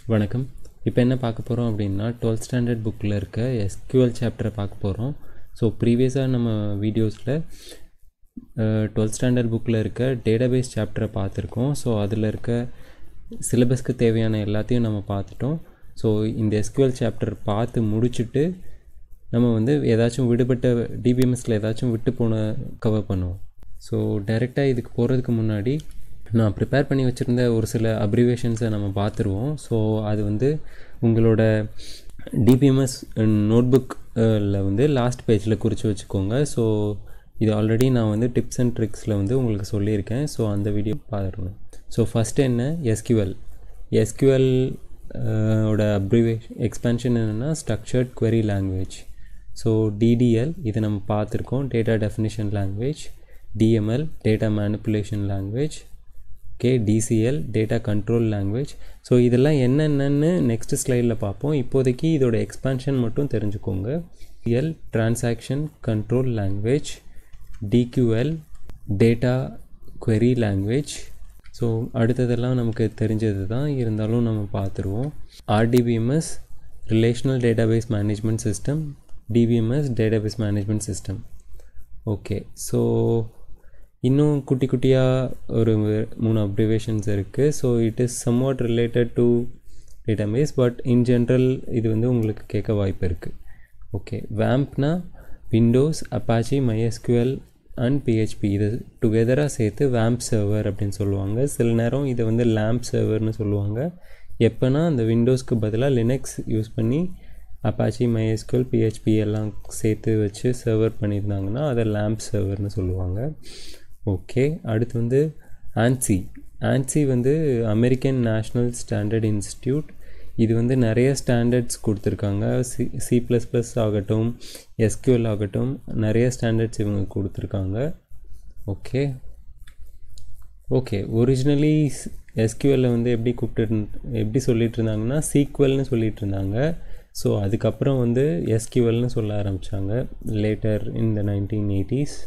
வணக்கம் இப்போ என்ன பார்க்க போகிறோம் அப்படின்னா டுவெல்த் ஸ்டாண்டர்ட் புக்கில் இருக்க எஸ்கியூஎல் சாப்டரை பார்க்க போகிறோம் ஸோ ப்ரீவியஸாக நம்ம வீடியோஸில் டுவெல்த் ஸ்டாண்டர்ட் புக்கில் இருக்க டேட்டாபேஸ் சாப்டரை பார்த்துருக்கோம் ஸோ அதில் இருக்க சிலபஸ்க்கு தேவையான எல்லாத்தையும் நம்ம பார்த்துட்டோம் ஸோ இந்த எஸ்கியூஎல் சாப்டர் பார்த்து முடிச்சுட்டு நம்ம வந்து ஏதாச்சும் விடுபட்ட டிபிஎம்எஸில் ஏதாச்சும் விட்டு போன கவர் பண்ணுவோம் ஸோ டைரெக்டாக இதுக்கு போகிறதுக்கு முன்னாடி நான் ப்ரிப்பேர் பண்ணி வச்சுருந்த ஒரு சில அப்ரிவேஷன்ஸை நம்ம பார்த்துருவோம் ஸோ அது வந்து உங்களோட டிபிஎம்எஸ் நோட்புக்கில் வந்து லாஸ்ட் பேஜில் குறித்து வச்சுக்கோங்க ஸோ இது ஆல்ரெடி நான் வந்து டிப்ஸ் அண்ட் ட்ரிக்ஸில் வந்து உங்களுக்கு சொல்லியிருக்கேன் ஸோ அந்த வீடியோ பார்த்துருவோம் ஸோ ஃபஸ்ட்டு என்ன எஸ்கியூஎல் எஸ்கியூஎல் ஓட அப்ரிவேஷன் எக்ஸ்பென்ஷன் என்னென்னா structured query language so DDL இதை நம்ம பார்த்துருக்கோம் data definition language DML data manipulation language okay DCL data control language so இதெல்லாம் என்னென்னு நெக்ஸ்ட் ஸ்லைடில் பார்ப்போம் இப்போதைக்கு இதோட எக்ஸ்பான்ஷன் மட்டும் தெரிஞ்சுக்கோங்க L transaction control language DQL data query language so அடுத்ததெல்லாம் நமக்கு தெரிஞ்சது தான் இருந்தாலும் நம்ம பார்த்துருவோம் RDBMS relational database management system DBMS database management system okay so இன்னும் குட்டி குட்டியாக ஒரு மூணு அப்ரிவேஷன்ஸ் இருக்குது so it is somewhat related to database but in general இது வந்து உங்களுக்கு கேட்க வாய்ப்பு இருக்குது ஓகே வேம்ப்னா Windows Apache MySQL and PHP இது டுகெதராக சேர்த்து வேம்ப் சர்வர் அப்படின்னு சொல்லுவாங்க சில நேரம் இதை வந்து லேம்ப் சர்வர்னு சொல்லுவாங்க எப்போனா அந்த விண்டோஸ்க்கு பதிலாக லினக்ஸ் யூஸ் பண்ணி அப்பாச்சி மைஎஸ்கியூஎல் பிஹெச்பி எல்லாம் சேர்த்து வச்சு சர்வர் பண்ணியிருந்தாங்கன்னா அதை லேம்ப் சர்வர்னு சொல்லுவாங்க ஓகே அடுத்து வந்து ஆன்சி ஆன்சி வந்து அமெரிக்கன் நேஷ்னல் ஸ்டாண்டர்ட் இன்ஸ்டியூட் இது வந்து நிறைய ஸ்டாண்டர்ட்ஸ் கொடுத்துருக்காங்க சி சி ப்ளஸ் ப்ளஸ் ஆகட்டும் எஸ்கியூஎல் ஆகட்டும் நிறைய ஸ்டாண்டர்ட்ஸ் இவங்க கொடுத்துருக்காங்க ஓகே ஓகே ஒரிஜினலி எஸ்கியூஎல்ல வந்து எப்படி கூப்பிட்டு எப்படி சொல்லிட்டு இருந்தாங்கன்னா சீக்வல்னு சொல்லிட்டு இருந்தாங்க ஸோ அதுக்கப்புறம் வந்து எஸ்கியூஎல்னு சொல்ல ஆரம்பித்தாங்க later in the nineteen eighties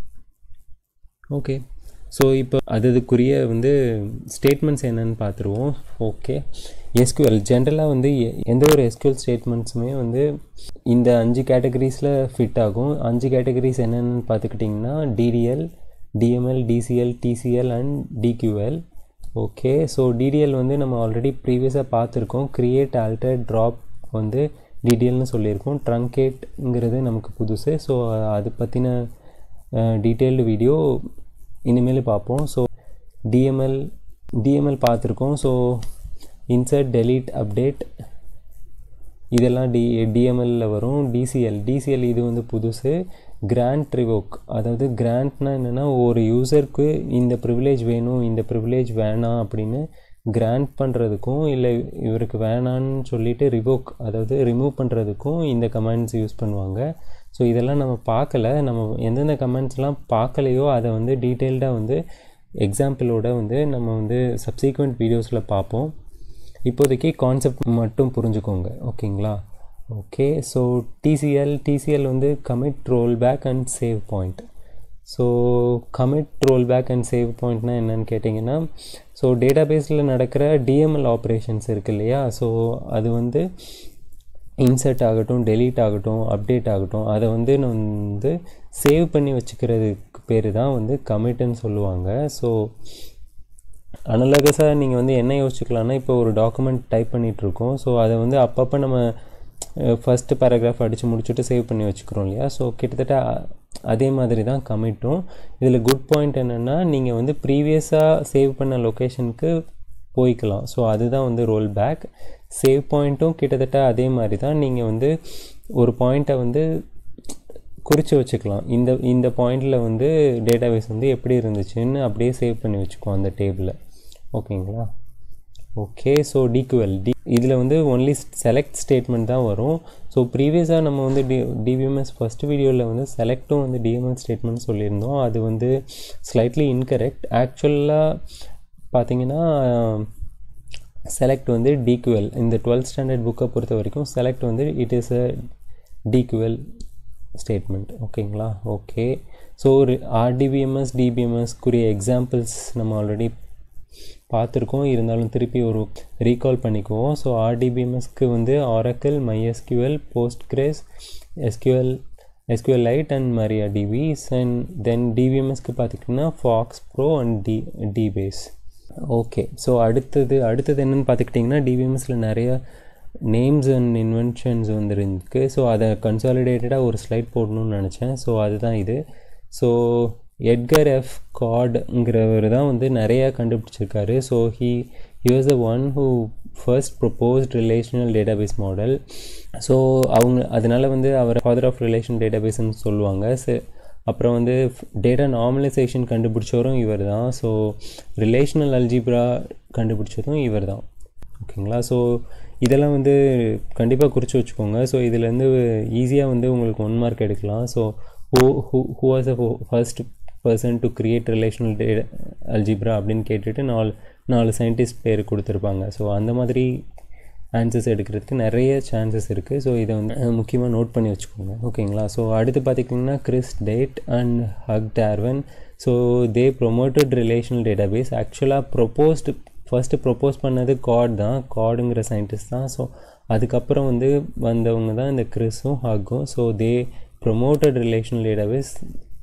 okay so இப்போ அதுக்குரிய வந்து ஸ்டேட்மெண்ட்ஸ் என்னென்னு பார்த்துருவோம் ஓகே எஸ்கியூஎல் ஜென்ரலாக வந்து எந்த ஒரு எஸ்கியூஎல் ஸ்டேட்மெண்ட்ஸுமே வந்து இந்த அஞ்சு கேட்டகரிஸில் ஃபிட் ஆகும் அஞ்சு கேட்டகரிஸ் என்னென்னு பார்த்துக்கிட்டிங்கன்னா DDL DML DCL DCL and DQL okay so DDL வந்து நம்ம ஆல்ரெடி ப்ரீவியஸாக பார்த்துருக்கோம் க்ரியேட் ஆல்டர் ட்ராப் வந்து டிடிஎல்னு சொல்லியிருக்கோம் ட்ரங்கேட்ங்கிறது நமக்கு புதுசு ஸோ அது பற்றின டீட்டெயில்டு வீடியோ இனிமேல் பார்ப்போம் ஸோ டிஎம்எல் டிஎம்எல் பார்த்துருக்கோம் ஸோ இன்சர்ட் டெலீட் அப்டேட் இதெல்லாம் டி டிஎம்எல்ல வரும் டிசிஎல் டிசிஎல் இது வந்து புதுசு கிராண்ட் ரிவோக் அதாவது கிராண்ட்னா என்னென்னா ஒரு யூசருக்கு இந்த ப்ரிவிலேஜ் வேணும் இந்த ப்ரிவிலேஜ் வேணாம் அப்படின்னு கிராண்ட் பண்ணுறதுக்கும் இல்லை இவருக்கு வேணான்னு சொல்லிட்டு ரிவோக் அதாவது ரிமூவ் பண்ணுறதுக்கும் இந்த கமெண்ட்ஸ் யூஸ் பண்ணுவாங்க ஸோ இதெல்லாம் நம்ம பார்க்கல நம்ம எந்தெந்த கமெண்ட்ஸ்லாம் பார்க்கலையோ அதை வந்து டீட்டெயில்டாக வந்து எக்ஸாம்பிளோட வந்து நம்ம வந்து சப்சீக்வெண்ட் வீடியோஸில் பார்ப்போம் இப்போதைக்கு கான்செப்ட் மட்டும் புரிஞ்சுக்கோங்க ஓகேங்களா ஓகே ஸோ டிசிஎல் டிசிஎல் வந்து commit roll back and save point so commit roll back and save பாயிண்ட்னா என்னன்னு கேட்டிங்கன்னா ஸோ டேட்டா பேஸில் நடக்கிற டிஎம்எல் ஆப்ரேஷன்ஸ் இருக்குது இல்லையா ஸோ அது வந்து இன்சர்ட் ஆகட்டும் டெலீட் ஆகட்டும் அப்டேட் ஆகட்டும் அதை வந்து நான் வந்து சேவ் பண்ணி வச்சுக்கிறதுக்கு பேர் தான் வந்து கமிட்டுன்னு சொல்லுவாங்க ஸோ அனலகஸாக நீங்கள் வந்து என்ன யோசிச்சுக்கலாம்னா இப்போ ஒரு டாக்குமெண்ட் டைப் பண்ணிகிட்ருக்கோம் ஸோ அதை வந்து அப்பப்போ நம்ம ஃபஸ்ட்டு பேராகிராஃப் அடித்து முடிச்சுட்டு சேவ் பண்ணி வச்சுக்கிறோம் இல்லையா ஸோ கிட்டத்தட்ட அதே மாதிரி தான் கமிட்டும் இதில் குட் பாயிண்ட் என்னென்னா நீங்கள் வந்து ப்ரீவியஸாக சேவ் பண்ண லொக்கேஷனுக்கு போய்க்கலாம் ஸோ அதுதான் வந்து ரோல் பேக் சேவ் பாயிண்ட்டும் கிட்டத்தட்ட அதே மாதிரி தான் நீங்கள் வந்து ஒரு பாயிண்ட்டை வந்து குறித்து வச்சுக்கலாம் இந்த இந்த பாயிண்டில் வந்து டேட்டாபேஸ் வந்து எப்படி இருந்துச்சுன்னு அப்படியே சேவ் பண்ணி வச்சுக்கோ அந்த டேபிளில் ஓகேங்களா ஓகே ஸோ டிக்யூஎல் டி இதில் வந்து ஒன்லி செலக்ட் ஸ்டேட்மெண்ட் தான் வரும் ஸோ ப்ரீவியஸாக நம்ம வந்து டி டிபிஎம்எஸ் ஃபஸ்ட் வீடியோவில் வந்து செலக்டும் வந்து டிஎம்எல் ஸ்டேட்மெண்ட் சொல்லியிருந்தோம் அது வந்து ஸ்லைட்லி இன்கரெக்ட் ஆக்சுவலாக பார்த்தீங்கன்னா செலக்ட் வந்து டிக்யூஎல் இந்த டுவெல்த் ஸ்டாண்டர்ட் புக்கை பொறுத்த வரைக்கும் செலக்ட் வந்து it is a DQL statement ஓகேங்களா ஓகே ஸோ ஒரு ஆர்டிபிஎம்எஸ் டிபிஎம்எஸ்க்குரிய எக்ஸாம்பிள்ஸ் நம்ம ஆல்ரெடி பார்த்துருக்கோம் இருந்தாலும் திருப்பி ஒரு ரீகால் பண்ணிக்குவோம் ஸோ ஆர்டிபிஎம்எஸ்க்கு வந்து Oracle MySQL PostgreSQL SQLite and MariaDB and then டிவிஎம்எஸ்க்கு பார்த்திங்கன்னா FoxPro and D dBase okay so அடுத்தது அடுத்தது என்னென்னு பார்த்துக்கிட்டிங்கன்னா டிவிஎம்எஸில் நிறைய நேம்ஸ் அண்ட் இன்வென்ஷன்ஸ் வந்துருக்கு ஸோ அதை கன்சாலிடேட்டடாக ஒரு ஸ்லைட் போடணும்னு நினச்சேன் ஸோ அதுதான் இது ஸோ எட்கர் எஃப் கார்டுங்கிறவர் தான் வந்து நிறையா கண்டுபிடிச்சிருக்காரு so he use the one who first proposed relational database model so அவங்க அதனால் வந்து அவர் ஃபாதர் ஆஃப் ரிலேஷன் டேட்டாபேஸ்ன்னு சொல்லுவாங்க ஸோ அப்புறம் வந்து டேட்டா நார்மலைசேஷன் கண்டுபிடிச்சவரும் இவர் தான் ஸோ ரிலேஷனல் அல்ஜிப்ரா கண்டுபிடிச்சதும் இவர் தான் ஓகேங்களா ஸோ இதெல்லாம் வந்து கண்டிப்பாக குறித்து வச்சுக்கோங்க ஸோ இதுலேருந்து ஈஸியாக வந்து உங்களுக்கு ஒன் மார்க் எடுக்கலாம் so who who who was a first person to create relational the algebra அப்படின்னு கேட்டுட்டு நாலு நாலு சயின்டிஸ்ட் பேர் கொடுத்துருப்பாங்க ஸோ அந்த மாதிரி ஆன்சர்ஸ் எடுக்கிறதுக்கு நிறைய சான்சஸ் இருக்குது ஸோ இதை வந்து முக்கியமாக நோட் பண்ணி வச்சுக்கோங்க ஓகேங்களா ஸோ அடுத்து பார்த்திங்கன்னா Chris Date and Hugh Darwen so they promoted relational database ஆக்சுவலாக ப்ரொப்போஸ்டு ஃபஸ்ட்டு ப்ரொப்போஸ் பண்ணது காட் தான் காடுங்கிற சயின்டிஸ்ட் தான் ஸோ அதுக்கப்புறம் வந்து வந்தவங்க தான் இந்த கிறிஸும் ஹக்கும் so they promoted relational database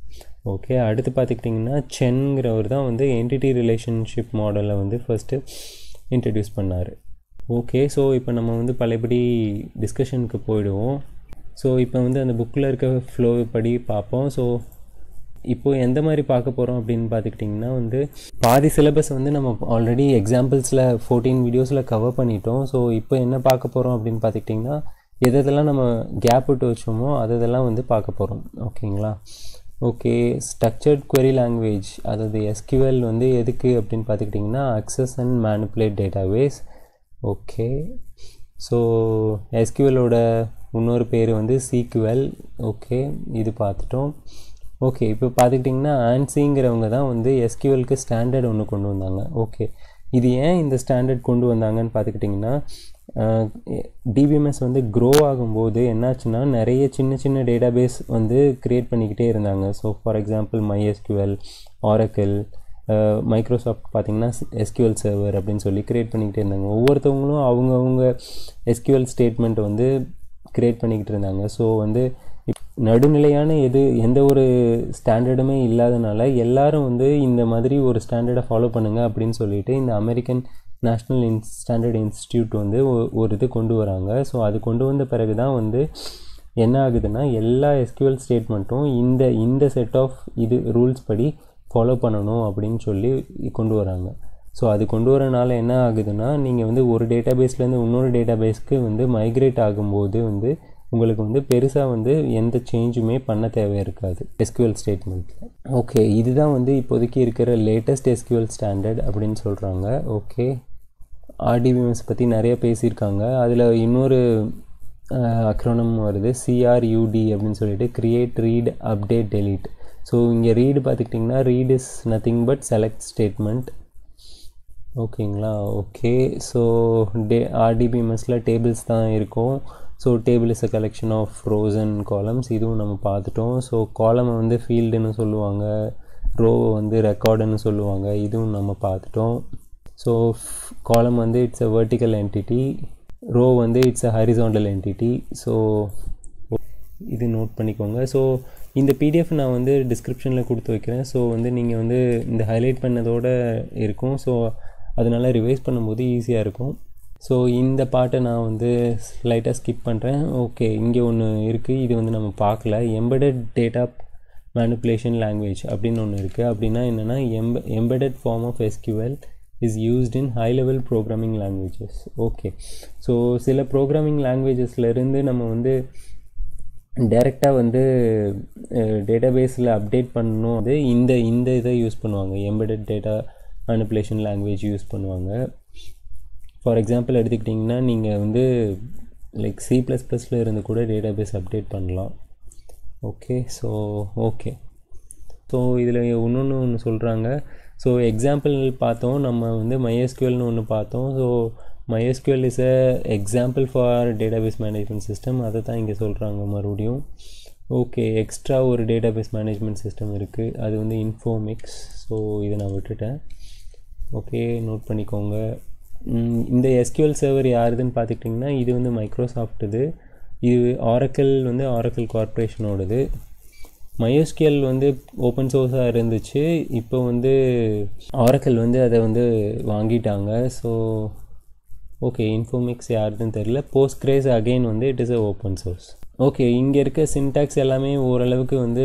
okay அடுத்து பார்த்துக்கிட்டிங்கன்னா சென்கிறவர் தான் வந்து என்டிட்டி ரிலேஷன்ஷிப் மாடலை வந்து ஃபஸ்ட்டு இன்ட்ரடியூஸ் பண்ணார் ஓகே ஸோ இப்போ நம்ம வந்து பழையபடி டிஸ்கஷனுக்கு போயிடுவோம் ஸோ இப்போ வந்து அந்த புக்கில் இருக்க ஃப்ளோ படி பார்ப்போம் ஸோ இப்போது எந்த மாதிரி பார்க்க போகிறோம் அப்படின்னு பார்த்துக்கிட்டிங்கன்னா வந்து பாதி சிலபஸ் வந்து நம்ம ஆல்ரெடி எக்ஸாம்பிள்ஸில் ஃபோர்டீன் வீடியோஸில் கவர் பண்ணிட்டோம் ஸோ இப்போ என்ன பார்க்க போகிறோம் அப்படின்னு பார்த்துக்கிட்டிங்கன்னா எதெல்லாம் நம்ம கேப் விட்டு வச்சோமோ அதெல்லாம் வந்து பார்க்க போகிறோம் ஓகேங்களா ஓகே ஸ்ட்ரக்சர்ட் query லாங்குவேஜ் அதாவது எஸ்கியூஎல் வந்து எதுக்கு அப்படின்னு பார்த்துக்கிட்டிங்கன்னா access and manipulate database okay so எஸ்கியூஎலோட இன்னொரு பேர் வந்து சீக்வெல் ஓகே இது பார்த்துட்டோம் ஓகே இப்போ பார்த்துக்கிட்டிங்கன்னா ஆன்சிங்கிறவங்க தான் வந்து எஸ்கியூஎல்க்கு ஸ்டாண்டர்ட் ஒன்று கொண்டு வந்தாங்க ஓகே இது ஏன் இந்த ஸ்டாண்டர்ட் கொண்டு வந்தாங்கன்னு பார்த்துக்கிட்டிங்கன்னா டிபிஎம்எஸ் வந்து க்ரோ ஆகும்போது என்னாச்சுன்னா நிறைய சின்ன சின்ன டேட்டாபேஸ் வந்து க்ரியேட் பண்ணிக்கிட்டே இருந்தாங்க so for example MySQL Oracle Microsoft பார்த்திங்கன்னா எஸ்கியூஎல் சர்வர் அப்படின்னு சொல்லி க்ரியேட் பண்ணிக்கிட்டே இருந்தாங்க ஒவ்வொருத்தவங்களும் அவங்கவுங்க எஸ்கியூஎல் ஸ்டேட்மெண்ட் வந்து க்ரியேட் பண்ணிக்கிட்டு இருந்தாங்க ஸோ வந்து நடுநிலையான எது எந்த ஒரு ஸ்டாண்டர்டுமே இல்லாதனால எல்லாரும் வந்து இந்த மாதிரி ஒரு ஸ்டாண்டர்டை ஃபாலோ பண்ணுங்கள் அப்படின்னு சொல்லிட்டு இந்த American national in standard institute வந்து ஒரு இது கொண்டு வராங்க ஸோ அது கொண்டு வந்த பிறகு தான் வந்து என்ன ஆகுதுன்னா எல்லா எஸ்கியூஎல் ஸ்டேட்மெண்ட்டும் இந்த இந்த செட் ஆஃப் இது ரூல்ஸ் படி ஃபாலோ பண்ணணும் அப்படின்னு சொல்லி கொண்டு வராங்க ஸோ அது கொண்டு வரனால என்ன ஆகுதுன்னா நீங்கள் வந்து ஒரு டேட்டாபேஸ்லேருந்து இன்னொரு டேட்டாபேஸ்க்கு வந்து மைக்ரேட் ஆகும்போது வந்து உங்களுக்கு வந்து பெருசாக வந்து எந்த சேஞ்சுமே பண்ண தேவை இருக்காது எஸ்கியூஎல் ஸ்டேட்மெண்ட்டில் ஓகே இதுதான் வந்து இப்போதைக்கு இருக்கிற லேட்டஸ்ட் எஸ்கியூஎல் ஸ்டாண்டர்ட் அப்படின்னு சொல்கிறாங்க ஓகே ஆர்டிபிஎம்எஸ் பற்றி நிறைய பேசியிருக்காங்க அதில் இன்னொரு அக்ரோனம் வருது சிஆர்யூடி அப்படின்னு சொல்லிட்டு create read update delete so இங்கே ரீடு பார்த்துக்கிட்டிங்கன்னா read is nothing but select statement ஓகேங்களா ஓகே ஸோ டே ஆர்டிபிஎம்எஸில் டேபிள்ஸ் தான் இருக்கும் so table is a collection of rows and columns இதுவும் நம்ம பார்த்துட்டோம் ஸோ காலமை வந்து ஃபீல்டுன்னு சொல்லுவாங்க ரோவை வந்து ரெக்கார்டுன்னு சொல்லுவாங்க இதுவும் நம்ம பார்த்துட்டோம் ஸோ காலம் வந்து it's a vertical entity row வந்து it's a horizontal entity so இது நோட் பண்ணிக்கோங்க ஸோ இந்த பிடிஎஃப் நான் வந்து டிஸ்கிரிப்ஷனில் கொடுத்து வைக்கிறேன் ஸோ வந்து நீங்கள் வந்து இந்த ஹைலைட் பண்ணதோடு இருக்கும் ஸோ அதனால் ரிவைஸ் பண்ணும்போது ஈஸியாக இருக்கும் ஸோ இந்த பாட்டை நான் வந்து லைட்டாக ஸ்கிப் பண்ணுறேன் ஓகே இங்கே ஒன்று இருக்குது இது வந்து நம்ம பார்க்கல எம்படட் டேட்டா மேனிப்புலேஷன் லாங்குவேஜ் அப்படின்னு ஒன்று இருக்குது அப்படின்னா என்னென்னா em embedded form of SQL is used in high level programming languages okay so சில ப்ரோக்ராமிங் லாங்குவேஜஸ்லேருந்து நம்ம வந்து டைரெக்டாக வந்து டேட்டாபேஸில் அப்டேட் பண்ணணும் அது இந்த இந்த இதை யூஸ் பண்ணுவாங்க embedded data manipulation language use பண்ணுவாங்க ஃபார் எக்ஸாம்பிள் எடுத்துக்கிட்டிங்கன்னா நீங்கள் வந்து லைக் சி ப்ளஸ் ப்ளஸில் இருந்து கூட டேட்டாபேஸ் அப்டேட் பண்ணலாம் ஓகே ஸோ ஓகே ஸோ இதில் இன்னொன்று ஒன்று சொல்கிறாங்க ஸோ எக்ஸாம்பிள் பார்த்தோம் நம்ம வந்து மைஎஸ்கியூஎல்னு ஒன்று பார்த்தோம் so MySQL is a example for database management system அதை தான் இங்கே சொல்கிறாங்க மறுபடியும் ஓகே எக்ஸ்ட்ரா ஒரு டேட்டாபேஸ் மேனேஜ்மெண்ட் சிஸ்டம் இருக்குது அது வந்து இன்ஃபோமிக்ஸ் ஸோ இதை நான் விட்டுட்டேன் ஓகே நோட் பண்ணிக்கோங்க ம், இந்த எஸ்கியூஎல் சர்வர் யாருதுன்னு பார்த்துக்கிட்டிங்கன்னா இது வந்து மைக்ரோசாஃப்ட் இது இது ஆரக்கிள் வந்து ஆரக்கிள் கார்ப்பரேஷனோடது MySQL வந்து ஓப்பன் சோர்ஸாக இருந்துச்சு இப்போ வந்து ஆரக்கிள் வந்து அதை வந்து வாங்கிட்டாங்க ஸோ ஓகே இன்ஃபோமிக்ஸ் யாருதுன்னு தெரியல போஸ்ட்கிரேஸ் அகைன் வந்து it is a open source okay இங்கே இருக்க சின்டாக்ஸ் எல்லாமே ஓரளவுக்கு வந்து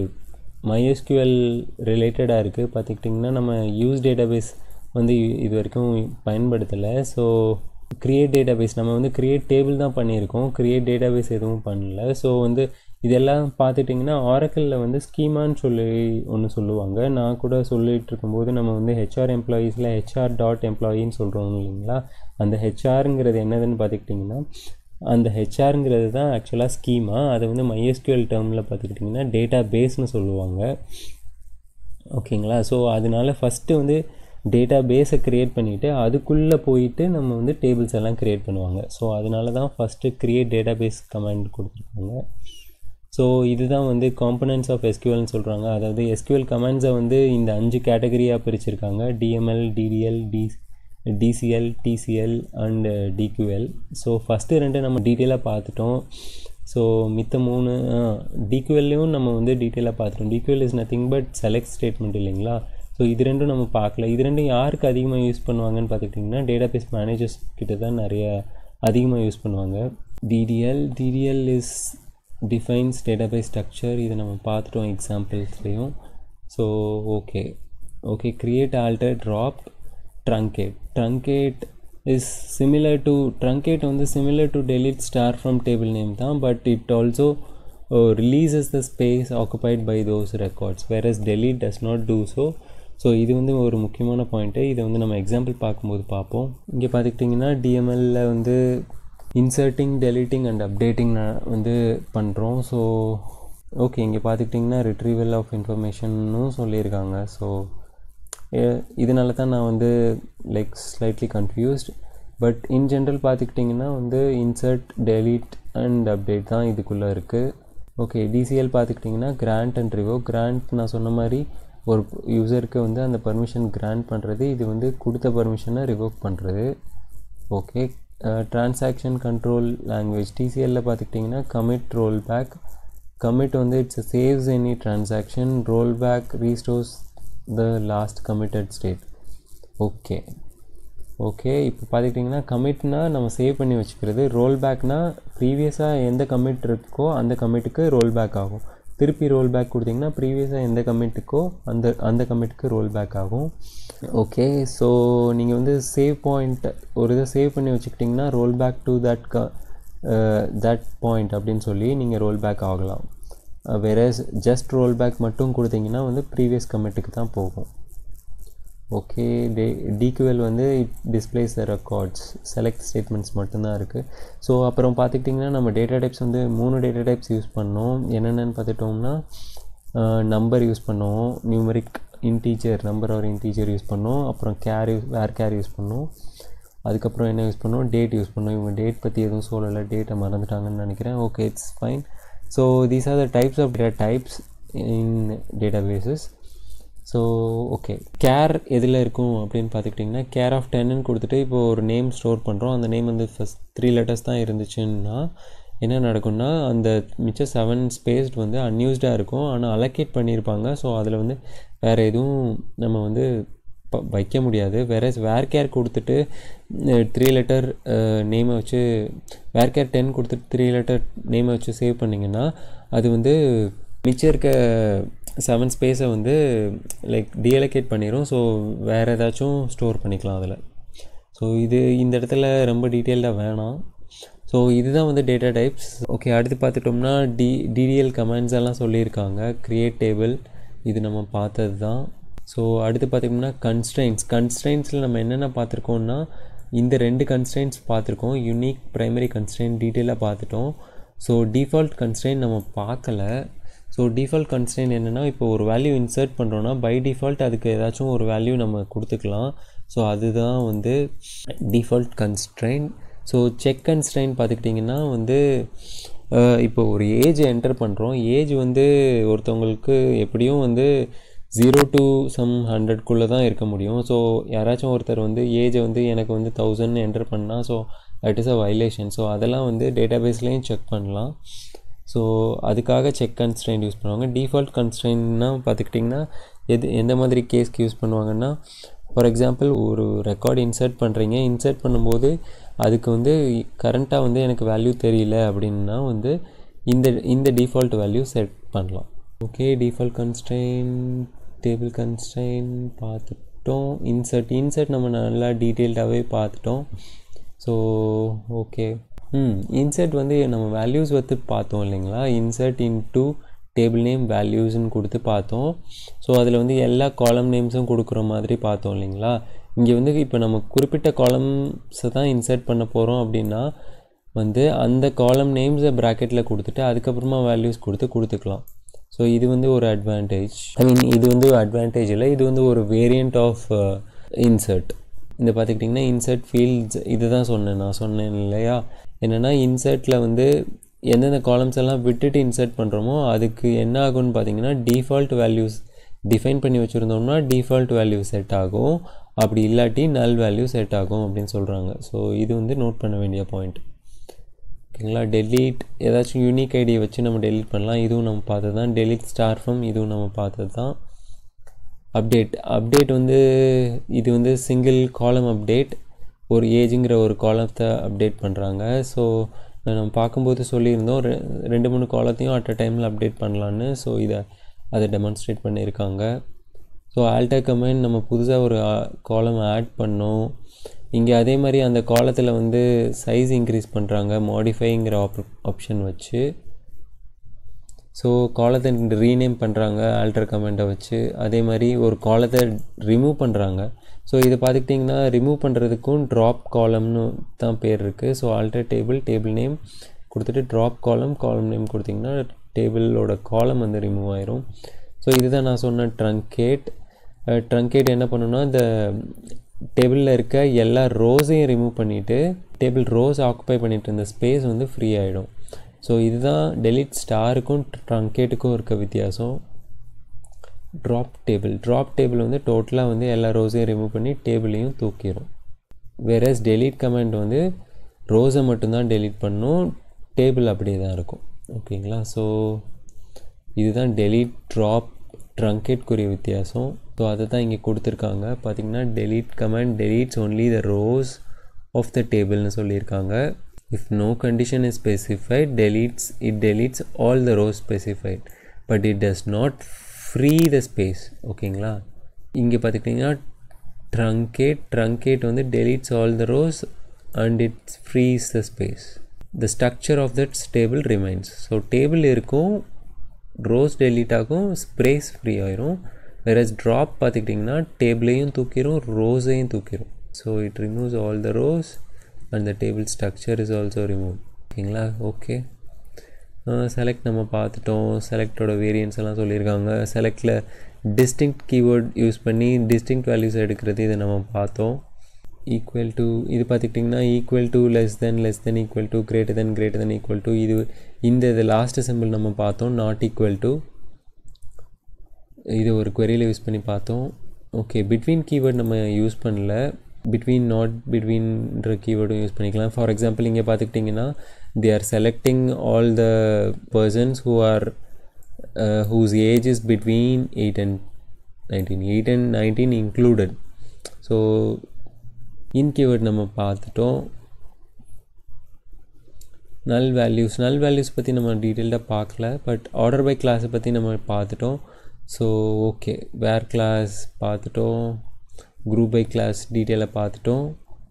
MySQL ரிலேட்டடாக இருக்குது பார்த்துக்கிட்டிங்கன்னா நம்ம யூஸ் டேட்டாபேஸ் வந்து இ- இது வரைக்கும் பயன்படுத்தலை ஸோ கிரியேட் டேட்டாபேஸ் நம்ம வந்து கிரியேட் டேபிள் தான் பண்ணியிருக்கோம் கிரியேட் டேட்டாபேஸ் எதுவும் பண்ணல ஸோ வந்து இதெல்லாம் பார்த்துட்டிங்கன்னா ஆரக்கிளில் வந்து ஸ்கீமான்னு சொல்லி ஒன்று சொல்லுவாங்க நான் கூட சொல்லிட்டு இருக்கும்போது நம்ம வந்து ஹெச்ஆர் எம்ப்ளாயீஸில் ஹெச்ஆர் டாட் எம்ப்ளாயின்னு சொல்கிறோம் இல்லைங்களா அந்த ஹெச்ஆருங்கிறது என்னதுன்னு பார்த்துக்கிட்டிங்கன்னா அந்த ஹெச்ஆருங்கிறது தான் ஆக்சுவலாக ஸ்கீமா அதை வந்து MySQL டேர்மில் பார்த்துக்கிட்டிங்கன்னா டேட்டா பேஸ்னு சொல்லுவாங்க ஓகேங்களா ஸோ அதனால ஃபஸ்ட்டு வந்து டேட்டா பேஸை க்ரியேட் பண்ணிவிட்டு அதுக்குள்ளே போயிட்டு நம்ம வந்து டேபிள்ஸ் எல்லாம் க்ரியேட் பண்ணுவாங்க ஸோ அதனால தான் first create database command கொடுத்துருக்காங்க ஸோ இதுதான் வந்து காம்பனன்ட்ஸ் ஆஃப் எஸ்கியூஎல்னு சொல்கிறாங்க அதாவது எஸ்கியூஎல் கமாண்ட்ஸை வந்து இந்த அஞ்சு கேட்டகரியாக பிரிச்சிருக்காங்க DML DDL D DCL DCL and DQL so first ரெண்டு நம்ம டீட்டெயிலாக பார்த்துட்டோம் ஸோ மித்த மூணு டிக்யூஎல்லையும் நம்ம வந்து டீட்டெயிலாக பார்த்துட்டோம் DQL is nothing but select statement இல்லைங்களா ஸோ இது ரெண்டும் நம்ம பார்க்கல இது ரெண்டும் யாருக்கு அதிகமாக யூஸ் பண்ணுவாங்கன்னு பார்த்துக்கிட்டிங்கன்னா டேட்டாபேஸ் மேனேஜர்ஸ் கிட்ட தான் நிறைய அதிகமாக யூஸ் பண்ணுவாங்க DDL DDL is defines database structure இதை நம்ம பார்த்துட்டோம் எக்ஸாம்பிள்ஸ்லேயும் so okay okay create alter drop truncate truncate is similar to truncate வந்து similar to delete star from table name தான் but it also releases the space occupied by those records whereas delete does not do so so இது வந்து ஒரு முக்கியமான point இதை வந்து நம்ம example பார்க்கும்போது பார்ப்போம் இங்கே பார்த்துக்கிட்டிங்கன்னா டிஎம்எல்ல வந்து இன்சர்ட்டிங் டெலிட்டிங் அண்ட் அப்டேட்டிங் வந்து பண்ணுறோம் ஸோ ஓகே இங்கே பார்த்துக்கிட்டிங்கன்னா ரிட்ரீவல் ஆஃப் இன்ஃபர்மேஷன்னும் சொல்லியிருக்காங்க ஸோ இதனால தான் நான் வந்து like slightly confused but in general பார்த்துக்கிட்டிங்கன்னா வந்து இன்சர்ட் டெலீட் அண்ட் அப்டேட் தான் இதுக்குள்ளே இருக்குது ஓகே டிசிஎல் பார்த்துக்கிட்டிங்கன்னா கிராண்ட் அண்ட் ரிவோ கிராண்ட் நான் சொன்ன மாதிரி ஒரு யூசருக்கு வந்து அந்த பர்மிஷன் கிராண்ட் பண்ணுறது இது வந்து கொடுத்த பர்மிஷனை ரிவோக் பண்ணுறது ஓகே ட்ரான்சாக்ஷன் கண்ட்ரோல் லாங்குவேஜ் டிசிஎல்ல பார்த்துக்கிட்டிங்கன்னா கமிட் ரோல் பேக் கமிட் வந்து it's saves any transaction roll back restores the last committed state okay okay இப்போ பார்த்துக்கிட்டிங்கன்னா கமிட்னா நம்ம சேவ் பண்ணி வச்சுக்கிறது ரோல் பேக்னா ப்ரீவியஸாக எந்த கமிட் இருக்கோ அந்த கமிட்டுக்கு ரோல் பேக் ஆகும் திருப்பி ரோல் பேக் கொடுத்தீங்கன்னா ப்ரீவியஸாக எந்த கமிட்டுக்கோ அந்த அந்த கமிட்டுக்கு ரோல் பேக் ஆகும் ஓகே ஸோ நீங்கள் வந்து சேவ் பாயிண்ட் ஒரு இதை சேவ் பண்ணி வச்சுக்கிட்டிங்கன்னா ரோல் பேக் டு தட் க தட் பாயிண்ட் அப்படின்னு சொல்லி நீங்கள் ரோல் பேக் ஆகலாம் வேற ஜஸ்ட் ரோல் பேக் மட்டும் கொடுத்தீங்கன்னா வந்து ப்ரீவியஸ் கமிட்டுக்கு தான் போகும் ஓகே டே டிக்யூஎல் வந்து it displays the records select statements மட்டும்தான் இருக்குது ஸோ அப்புறம் பார்த்துக்கிட்டிங்கன்னா நம்ம டேட்டா டைப்ஸ் வந்து மூணு டேட்டா டைப்ஸ் யூஸ் பண்ணோம் என்னென்னு பார்த்துட்டோம்னா நம்பர் யூஸ் பண்ணோம் நியூமரிக் இன்டீஜர் நம்பர் ஒரு இன்டீஜர் யூஸ் பண்ணோம் அப்புறம் char use varchar char பண்ணோம் அதுக்கப்புறம் என்ன யூஸ் பண்ணோம் டேட் யூஸ் பண்ணோம் இவங்க டேட் பற்றி எதுவும் சொல்லலை டேட்டை மறந்துட்டாங்கன்னு நினைக்கிறேன் okay it's fine so these are the types of data types in databases so okay char எதில் இருக்கும் அப்படின்னு பார்த்துக்கிட்டிங்கன்னா கேர் ஆஃப் டென்னு கொடுத்துட்டு இப்போது ஒரு நேம் ஸ்டோர் பண்ணுறோம் அந்த நேம் வந்து ஃபஸ்ட் த்ரீ லெட்டர்ஸ் தான் இருந்துச்சுன்னா என்ன நடக்கும்னா அந்த மிச்சம் செவன் ஸ்பேஸ்ட் வந்து அன்யூஸ்டாக இருக்கும் ஆனால் அலோகேட் பண்ணியிருப்பாங்க ஸோ அதில் வந்து வேறு எதுவும் நம்ம வந்து ப- வைக்க முடியாது வேற வேர் கேர் கொடுத்துட்டு த்ரீ லெட்டர் நேமை வச்சு வேர் கேர் டென் கொடுத்துட்டு த்ரீ லெட்டர் நேமை வச்சு சேவ் பண்ணிங்கன்னா அது வந்து மிச்சம் இருக்க செவன் ஸ்பேஸை வந்து லைக் டீஅலோகேட் பண்ணிடும் ஸோ வேறு ஏதாச்சும் ஸ்டோர் பண்ணிக்கலாம் அதில் ஸோ இது இந்த இடத்துல ரொம்ப டீட்டெயில்டாக வேணாம் ஸோ இதுதான் வந்து டேட்டா டைப்ஸ் ஓகே அடுத்து பார்த்துட்டோம்னா டி டிடிஎல் கமெண்ட்ஸ் எல்லாம் சொல்லியிருக்காங்க கிரியேட் டேபிள் இது நம்ம பார்த்தது தான் ஸோ அடுத்து பார்த்திங்கன்னா கன்ஸ்ட்ரைன்ஸ் கன்ஸ்ட்ரைன்ஸில் நம்ம என்னென்ன பார்த்துருக்கோம்னா இந்த ரெண்டு கன்ஸ்ட்ரைன்ஸ் பார்த்துருக்கோம் யூனிக் ப்ரைமரி கன்ஸ்ட்ரைன் டீட்டெயிலாக பார்த்துட்டோம் ஸோ டிஃபால்ட் கன்ஸ்ட்ரைன் நம்ம பார்க்கல ஸோ டிஃபால்ட் கன்ஸ்ட்ரைன் என்னென்னா இப்போ ஒரு வேல்யூ இன்சர்ட் பண்ணுறோன்னா பை டிஃபால்ட் அதுக்கு ஏதாச்சும் ஒரு வேல்யூ நம்ம கொடுத்துக்கலாம் ஸோ அதுதான் வந்து default constraint so check constraint பார்த்துக்கிட்டிங்கன்னா வந்து அஹ், இப்போ ஒரு ஏஜ் என்டர் பண்ணுறோம் ஏஜ் வந்து ஒருத்தவங்களுக்கு எப்படியும் வந்து ஜீரோ டு சம் ஹண்ட்ரட்குள்ளே தான் இருக்க முடியும் ஸோ யாராச்சும் ஒருத்தர் வந்து ஏஜை வந்து எனக்கு வந்து தௌசண்ட் என்டர் பண்ணால் so that is a violation so அதெல்லாம் வந்து டேட்டாபேஸ்லேயும் செக் பண்ணலாம் ஸோ அதுக்காக செக் கன்ஸ்ட்ரெயின் யூஸ் பண்ணுவாங்க டிஃபால்ட் கன்ஸ்ட்ரெயின்னா பார்த்துக்கிட்டிங்கன்னா எது எந்த மாதிரி கேஸ்க்கு யூஸ் பண்ணுவாங்கன்னா ஃபார் எக்ஸாம்பிள் ஒரு ரெக்கார்டு இன்சர்ட் பண்ணுறீங்க இன்சர்ட் பண்ணும்போது அதுக்கு வந்து கரண்ட்டாக வந்து எனக்கு வேல்யூ தெரியல அப்படின்னா வந்து இந்த இந்த டிஃபால்ட் வேல்யூ செட் பண்ணலாம் okay default constraint table constraint பார்த்துட்டோம் இன்சர்ட் இன்சர்ட் நம்ம நல்லா டீட்டெயில்டாகவே பார்த்துட்டோம் ஸோ ஓகே ம் இன்சர்ட் வந்து நம்ம வேல்யூஸ் வந்து பார்த்தோம் இல்லைங்களா இன்சர்ட் இன்டூ டேபிள் நேம் வேல்யூஸ்னு கொடுத்து பார்த்தோம் ஸோ அதில் வந்து எல்லா காலம் நேம்ஸும் கொடுக்குற மாதிரி பார்த்தோம் இல்லைங்களா இங்கே வந்து இப்போ நம்ம குறிப்பிட்ட காலம்ஸை தான் இன்சர்ட் பண்ண போகிறோம் அப்படின்னா வந்து அந்த காலம் நேம்ஸை ப்ராக்கெட்டில் கொடுத்துட்டு அதுக்கப்புறமா வேல்யூஸ் கொடுத்து கொடுத்துக்கலாம் ஸோ இது வந்து ஒரு அட்வான்டேஜ் ஐ மீன் இது வந்து ஒரு அட்வான்டேஜ் இல்லை இது வந்து ஒரு வேரியண்ட் ஆஃப் இன்சர்ட் இந்த பார்த்துக்கிட்டிங்கன்னா இன்சர்ட் ஃபீல்ட்ஸ் இது தான் சொன்னேன் நான் சொன்னேன் இல்லையா என்னென்னா இன்சர்ட்டில் வந்து எந்தெந்த காலம்ஸ் எல்லாம் விட்டுட்டு இன்சர்ட் பண்ணுறோமோ அதுக்கு என்ன ஆகும்னு பார்த்தீங்கன்னா டிஃபால்ட் வேல்யூஸ் டிஃபைன் பண்ணி வச்சுருந்தோம்னா டிஃபால்ட் வேல்யூ செட் ஆகும் அப்படி இல்லாட்டி நல் வேல்யூ செட் ஆகும் அப்படின்னு சொல்கிறாங்க ஸோ இது வந்து நோட் பண்ண வேண்டிய பாயிண்ட் ஓகேங்களா டெலீட் ஏதாச்சும் யூனிக் ஐடியை வச்சு நம்ம டெலீட் பண்ணலாம் இதுவும் நம்ம பார்த்தது தான் டெலீட் ஸ்டார் ஃபார்ம் இதுவும் நம்ம பார்த்தது தான் அப்டேட் அப்டேட் வந்து இது வந்து சிங்கிள் காலம் அப்டேட் ஒரு ஏஜுங்கிற ஒரு காலத்தை அப்டேட் பண்ணுறாங்க ஸோ நம்ம பார்க்கும்போது சொல்லியிருந்தோம் ரெ ரெண்டு மூணு காலத்தையும் அட் அ டைமில் அப்டேட் பண்ணலான்னு ஸோ இதை அதை டெமான்ஸ்ட்ரேட் பண்ணியிருக்காங்க ஸோ ஆல்டா கமெண்ட் நம்ம புதுசாக ஒரு காலம் ஆட் பண்ணோம் இங்கே அதே மாதிரி அந்த காலத்தில் வந்து சைஸ் இன்க்ரீஸ் பண்ணுறாங்க மாடிஃபைங்கிற ஆப் ஆப்ஷன் வச்சு ஸோ காலத்தை ரீநேம் பண்ணுறாங்க ஆல்டர் கமெண்ட்டை வச்சு அதே மாதிரி ஒரு காலத்தை ரிமூவ் பண்ணுறாங்க ஸோ இதை பார்த்துக்கிட்டிங்கன்னா ரிமூவ் பண்ணுறதுக்கும் ட்ராப் காலம்னு தான் பேர் இருக்குது so alter table table name கொடுத்துட்டு ட்ராப் காலம் காலம் நேம் கொடுத்திங்கன்னா டேபிளோட காலம் வந்து ரிமூவ் ஆயிரும் ஸோ இதுதான் நான் சொன்ன ட்ரங்கேட் ட்ரங்கேட் என்ன பண்ணுன்னா இந்த டேபிளில் இருக்க எல்லா ரோஸையும் ரிமூவ் பண்ணிவிட்டு டேபிள் ரோஸ் ஆக்குப்பை பண்ணிட்டு இருந்த ஸ்பேஸ் வந்து ஃப்ரீ ஆகிடும் ஸோ இதுதான் டெலிட் ஸ்டாருக்கும் ட்ரங்கேட்டுக்கும் இருக்க வித்தியாசம் ட்ராப் டேபிள் ட்ராப் டேபிள் வந்து டோட்டலாக வந்து எல்லா ரோஸையும் ரிமூவ் பண்ணி டேபிளையும் தூக்கிடும் வேறஸ் டெலீட் கமெண்ட் வந்து ரோஸை மட்டும்தான் டெலீட் பண்ணும் டேபிள் அப்படியே தான் இருக்கும் ஓகேங்களா ஸோ இதுதான் டெலீட் ட்ராப் ட்ரங்கேட்குரிய வித்தியாசம் ஸோ அதை தான் இங்கே கொடுத்துருக்காங்க பார்த்திங்கன்னா delete command deletes only the rows of the டேபிள்னு சொல்லியிருக்காங்க if no condition is specified deletes it deletes all the rows specified but it does not free the space ஓகேங்களா இங்கே பார்த்துக்கிட்டிங்கன்னா truncate truncate வந்து deletes all the rows and it frees the space the structure of that table remains so table இருக்கும் rows delete ஆகும் space free ஆயிரும் வேற drop பார்த்துக்கிட்டிங்கன்னா டேபிளையும் தூக்கிடும் ரோஸையும் தூக்கிடும் so it removes all the rows and the table structure is also remove ஓகேங்களா ஓகே செலக்ட் நம்ம பார்த்துட்டோம் செலக்டோட வேரியன்ஸ் எல்லாம் சொல்லியிருக்காங்க செலக்டில் டிஸ்டிங்க்ட் கீவேர்ட் யூஸ் பண்ணி டிஸ்டிங்க்ட் வேல்யூஸ் எடுக்கிறது இதை நம்ம பார்த்தோம் ஈக்குவல் டு இது பார்த்துக்கிட்டிங்கன்னா equal to less than less than equal to greater than greater than equal to இது இந்த இது லாஸ்ட் சிம்பிள் நம்ம பார்த்தோம் நாட் ஈக்குவல் டு இது ஒரு queryல யூஸ் பண்ணி பார்த்தோம் ஓகே பிட்வீன் கீவேர்ட் நம்ம யூஸ் பண்ணல பிட்வீன் நாட் பிட்வீன்ற கீவேர்டும் யூஸ் பண்ணிக்கலாம் ஃபார் எக்ஸாம்பிள் இங்கே பார்த்துக்கிட்டிங்கன்னா they are selecting all the persons who are whose age is between eight and nineteen eight and nineteen included so in keyword நம்ம பார்த்துட்டோம் நல் வேல்யூஸ் நல் வேல்யூஸ் பற்றி நம்ம டீட்டெயில்டாக பார்க்கல பட் ஆர்டர் பை கிளாஸை பற்றி நம்ம பார்த்துட்டோம் ஸோ ஓகே வேர் கிளாஸ் பார்த்துட்டோம் குரூப் பை கிளாஸ் டீட்டெயிலாக பார்த்துட்டோம்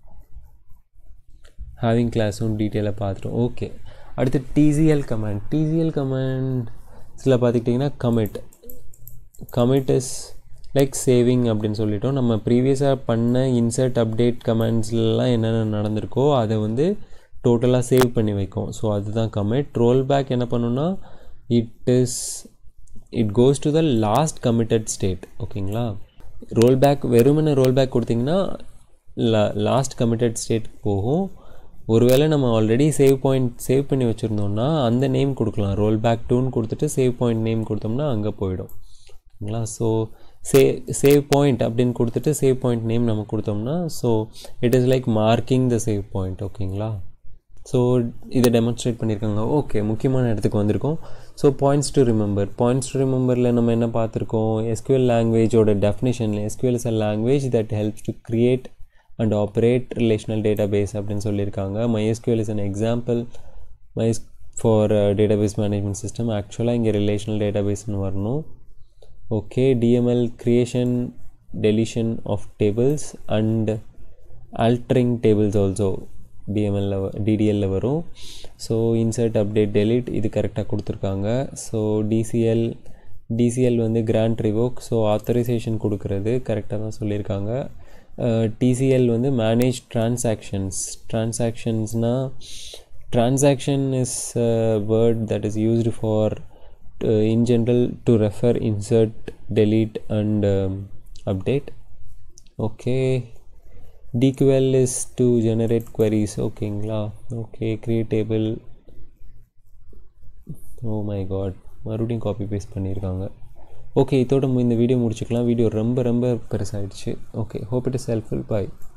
ஹேவிங் கிளாஸும் டீட்டெயிலாக பார்த்துட்டோம் ஓகே அடுத்து டிசிஎல் கமெண்ட் டிசிஎல் கமெண்ட்ஸில் பார்த்துக்கிட்டிங்கன்னா commit commit is like saving அப்படின்னு சொல்லிட்டோம் நம்ம ப்ரீவியஸாக பண்ண இன்சர்ட் அப்டேட் கமெண்ட்ஸ்லாம் என்னென்ன நடந்திருக்கோ அதை வந்து டோட்டலாக சேவ் பண்ணி வைக்கும் ஸோ அதுதான் கமிட் ரோல் பேக் என்ன பண்ணுன்னா it is it goes to the last committed state ஓகேங்களா ரோல் பேக் வெறுமனே ரோல் பேக் கொடுத்தீங்கன்னா லா லாஸ்ட் கமிட்டட் ஸ்டேட்டுக்கு போகும் ஒருவேளை நம்ம ஆல்ரெடி சேவ் பாயிண்ட் சேவ் பண்ணி வச்சுருந்தோம்னா அந்த நேம் கொடுக்கலாம் ரோல் பேக் டூன்னு கொடுத்துட்டு சேவ் பாயிண்ட் நேம் கொடுத்தோம்னா அங்கே போயிடும் ஓகேங்களா ஸோ சே சேவ் பாயிண்ட் அப்படின்னு கொடுத்துட்டு சேவ் பாயிண்ட் நேம் நம்ம கொடுத்தோம்னா so it is like marking the save point ஓகேங்களா ஸோ இதை டெமான்ஸ்ட்ரேட் பண்ணியிருக்காங்க ஓகே முக்கியமான இடத்துக்கு வந்திருக்கோம் so points to remember points to ரிமெம்பரில் நம்ம என்ன பார்த்துருக்கோம் எஸ்கியூஎல் லாங்குவேஜோட டெஃபினேஷனில் SQL is a language that helps to create and operate relational data base அப்படின்னு சொல்லியிருக்காங்க மைஎஸ்கியூஎல் இஸ் அன் எக்ஸாம்பிள் மைஸ் ஃபார் டேட்டாபேஸ் மேனேஜ்மெண்ட் சிஸ்டம் ஆக்சுவலாக இங்கே ரிலேஷனல் டேட்டாபேஸ்னு வரணும் okay DML creation deletion of tables and altering tables also டிஎம்எல்ல டிடிஎல்ல வரும் ஸோ இன்சர்ட் அப்டேட் டெலிட் இது கரெக்டாக கொடுத்துருக்காங்க ஸோ டிசிஎல் டிசிஎல் வந்து கிராண்ட் ரிவோக் ஸோ ஆத்தரைசேஷன் கொடுக்கறது கரெக்டாக தான் சொல்லியிருக்காங்க டிசிஎல் வந்து மேனேஜ் டிரான்சாக்ஷன்ஸ் டிரான்சாக்ஷன்ஸ்னால் transaction is a word that is used for uh, in general to refer insert delete and um, update okay dql is to generate queries ஓகேங்களா okay create table oh my god மறுபடியும் copy paste பண்ணியிருக்காங்க okay இதோட இந்த video முடிச்சுக்கலாம் video ரொம்ப ரொம்ப பெருசாகிடுச்சு okay hope it is helpful bye